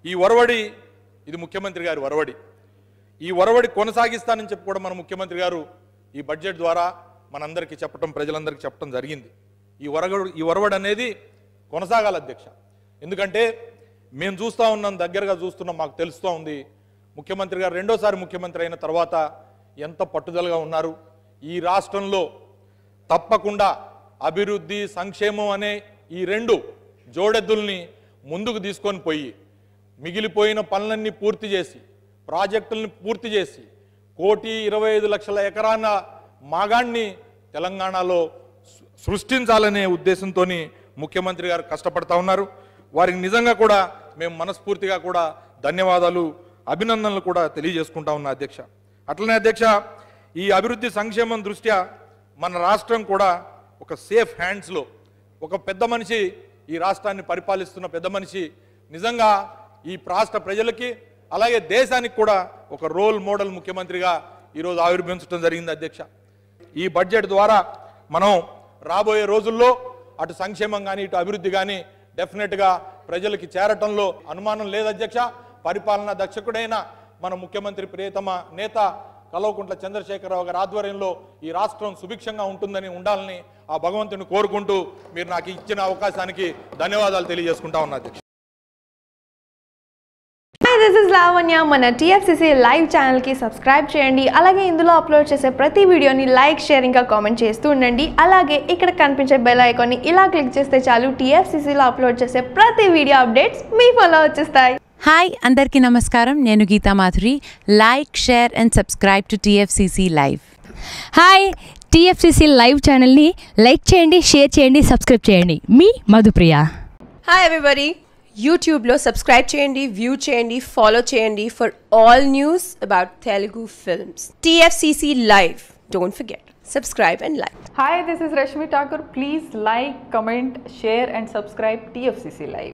ఈ ఒరవడి ఇది ముఖ్యమంత్రి గారి ఒరవడి ఈ ఒరవడి కొనసాగిస్తానని చెప్పి కూడా మన ముఖ్యమంత్రి గారు ఈ బడ్జెట్ ద్వారా మనందరికీ చెప్పటం ప్రజలందరికీ చెప్పడం జరిగింది ఈ ఒరగడు ఈ ఒరవడి అనేది కొనసాగాలి అధ్యక్ష ఎందుకంటే మేము చూస్తూ ఉన్నాం దగ్గరగా చూస్తున్నాం మాకు తెలుస్తూ ఉంది ముఖ్యమంత్రి గారు రెండోసారి ముఖ్యమంత్రి అయిన తర్వాత ఎంత పట్టుదలగా ఉన్నారు ఈ రాష్ట్రంలో తప్పకుండా అభివృద్ధి సంక్షేమం అనే ఈ రెండు జోడెద్దుల్ని ముందుకు తీసుకొని పోయి మిగిలిపోయిన పనులన్నీ పూర్తి చేసి ప్రాజెక్టుల్ని పూర్తి చేసి కోటి ఇరవై ఐదు లక్షల ఎకరాల మాగాణ్ణి తెలంగాణలో సృ- సృష్టించాలనే ఉద్దేశంతో ముఖ్యమంత్రి గారు కష్టపడతా ఉన్నారు వారికి నిజంగా కూడా మేము మనస్ఫూర్తిగా కూడా ధన్యవాదాలు అభినందనలు కూడా తెలియజేసుకుంటా ఉన్నా అధ్యక్ష అట్లనే అధ్యక్ష ఈ అభివృద్ధి సంక్షేమం దృష్ట్యా మన రాష్ట్రం కూడా ఒక సేఫ్ హ్యాండ్స్లో ఒక పెద్ద మనిషి ఈ రాష్ట్రాన్ని పరిపాలిస్తున్న పెద్ద మనిషి నిజంగా ఈ రాష్ట్ర ప్రజలకి అలాగే దేశానికి కూడా ఒక రోల్ మోడల్ ముఖ్యమంత్రిగా ఈరోజు ఆవిర్భవించడం జరిగింది అధ్యక్ష ఈ బడ్జెట్ ద్వారా మనం రాబోయే రోజుల్లో అటు సంక్షేమం కానీ ఇటు అభివృద్ధి కానీ డెఫినెట్గా ప్రజలకి చేరటంలో అనుమానం లేదు అధ్యక్ష పరిపాలనా దక్షకుడైన మన ముఖ్యమంత్రి ప్రియతమ నేత కల్వకుంట్ల చంద్రశేఖరరావు గారి ఆధ్వర్యంలో ఈ రాష్ట్రం సుభిక్షంగా ఉంటుందని ఉండాలని ఆ భగవంతుని కోరుకుంటూ మీరు నాకు ఇచ్చిన అవకాశానికి ధన్యవాదాలు తెలియజేసుకుంటా ఉన్నా అధ్యక్ష హాయ్ దిస్ ఇస్ లావణ్య మన టీఎఫ్సిసి లైవ్ ఛానల్కి సబ్స్క్రైబ్ చేయండి అలాగే ఇందులో అప్లోడ్ చేసే ప్రతి వీడియోని లైక్ షేర్ ఇంకా కామెంట్ చేస్తూ ఉండండి అలాగే ఇక్కడ కనిపించే బెల్ ఐకాన్ని ఇలా క్లిక్ చేస్తే చాలు టీఎఫ్సిసిలో అప్లోడ్ చేసే ప్రతి వీడియో అప్డేట్స్ మీ ఫోన్లో వచ్చేస్తాయి హాయ్ అందరికీ నమస్కారం నేను Geetha Madhuri like share and subscribe to TFCC live hi TFCC live ఛానల్ని లైక్ చేయండి షేర్ చేయండి సబ్స్క్రైబ్ చేయండి మీ మధుప్రియ హాయ్ ఎవ్రీబడి యూట్యూబ్లో సబ్స్క్రైబ్ చేయండి వ్యూ చేయండి ఫాలో చేయండి for all news about Telugu films TFCC live don't forget subscribe and like Hi, this is Rashmi Thakur. Please like, comment, share, and subscribe TFCC Live.